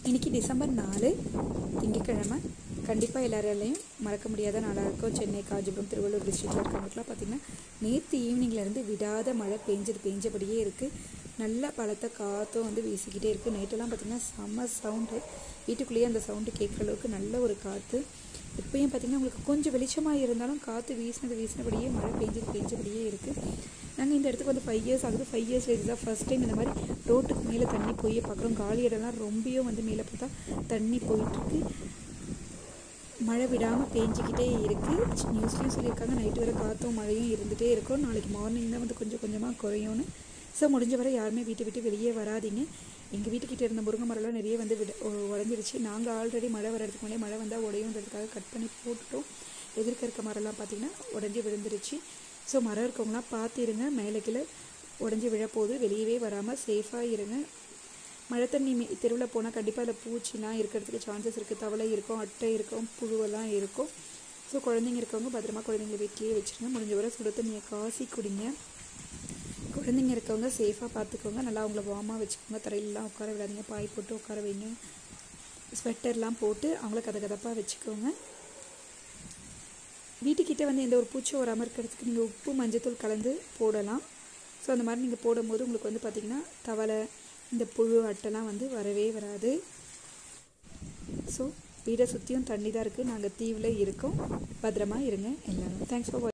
இன்றைக்கி டிசம்பர் நாலு திங்கட்கிழமை கண்டிப்பாக எல்லாராலையும் மறக்க முடியாத நாளாக இருக்கும் சென்னை காஞ்சிபுரம் திருவள்ளூர் டிஸ்ட்ரிக்டில் இருக்கவங்களுக்குலாம் பார்த்திங்கன்னா நேற்று ஈவினிங்லேருந்து விடாத மழை பெஞ்சது பெஞ்சபடியே இருக்குது நல்ல பலத்த காற்றும் வந்து வீசிக்கிட்டே இருக்குது நைட்டெல்லாம் பார்த்திங்கன்னா செம்ம சவுண்டு வீட்டுக்குள்ளேயே அந்த சவுண்டு கேட்குற அளவுக்கு நல்ல ஒரு காற்று இப்போயும் பார்த்திங்கன்னா உங்களுக்கு கொஞ்சம் வெளிச்சமாக இருந்தாலும் காற்று வீசினது வீசினபடியே மழை பெஞ்சது பெஞ்சபடியே இருக்குது நாங்கள் இந்த இடத்துக்கு வந்து ஃபைவ் இயர்ஸ் ஆகுது ஃபைவ் இயர்ஸில் இதுதான் ஃபஸ்ட் டைம் இந்த மாதிரி ரோட்டுக்கு மேலே தண்ணி போய் பார்க்குறோம் காலி இடம்லாம் ரொம்பியும் வந்து மேலே பார்த்தா தண்ணி போயிட்டுருக்கு மழை விடாமல் பேஞ்சிக்கிட்டே இருக்குது நியூஸ்லேயும் சொல்லியிருக்காங்க நைட்டு வரை காற்றும் மழையும் இருந்துகிட்டே இருக்கும் நாளைக்கு மார்னிங் தான் வந்து கொஞ்சம் கொஞ்சமாக குறையும்னு ஸோ முடிஞ்ச வரை யாருமே வீட்டை விட்டு வெளியே வராதீங்க எங்கள் வீட்டுக்கிட்ட இருந்த முருங்கை மரம்லாம் நிறைய வந்து விட உடஞ்சிருச்சு நாங்கள் ஆல்ரெடி மழை வர்றதுக்கு முன்னாடி மழை வந்தால் உடையுன்றதுக்காக கட் பண்ணி போட்டுட்டோம் எதிர்க்க இருக்க மரம்லாம் பார்த்திங்கன்னா உடஞ்சி விழுந்துருச்சு ஸோ மரம் இருக்கவங்களாம் பார்த்து இருங்க மேலே கீழே உடஞ்சி விழப்போகுது வெளியவே வராமல் சேஃபாக இருங்க மழை தண்ணி மீ தெருவில் போனால் கண்டிப்பாக அதில் பூச்சிலாம் இருக்கிறதுக்கு சான்சஸ் இருக்குது தவளை இருக்கும் அட்டை இருக்கும் புழுவெல்லாம் இருக்கும் ஸோ குழந்தைங்க இருக்கவங்க பத்திரமா குழந்தைங்கள வீட்லேயே வச்சுருங்க முடிஞ்ச வரை சுடு தண்ணியை காசி குடிங்க குழந்தைங்க இருக்கவங்க சேஃபாக பார்த்துக்கோங்க நல்லா அவங்கள வார்மாக வச்சுக்கோங்க தரையிலலாம் உட்கார விடாதீங்க பாய் போட்டு உட்கார வைங்க ஸ்வெட்டர்லாம் போட்டு அவங்கள கதை கதப்பாக வச்சுக்கோங்க வீட்டுக்கிட்ட வந்து எந்த ஒரு பூச்சும் வராமல் இருக்கிறதுக்கு நீங்கள் உப்பு மஞ்சத்தூள் கலந்து போடலாம் ஸோ அந்த மாதிரி நீங்கள் போடும்போது உங்களுக்கு வந்து பார்த்திங்கன்னா தவளை இந்த புழு அட்டைலாம் வந்து வரவே வராது ஸோ வீடை சுற்றியும் தண்ணி தான் இருக்குது நாங்கள் தீவில் இருக்கோம் பத்திரமா இருங்க எல்லோரும் தேங்க்ஸ் ஃபார்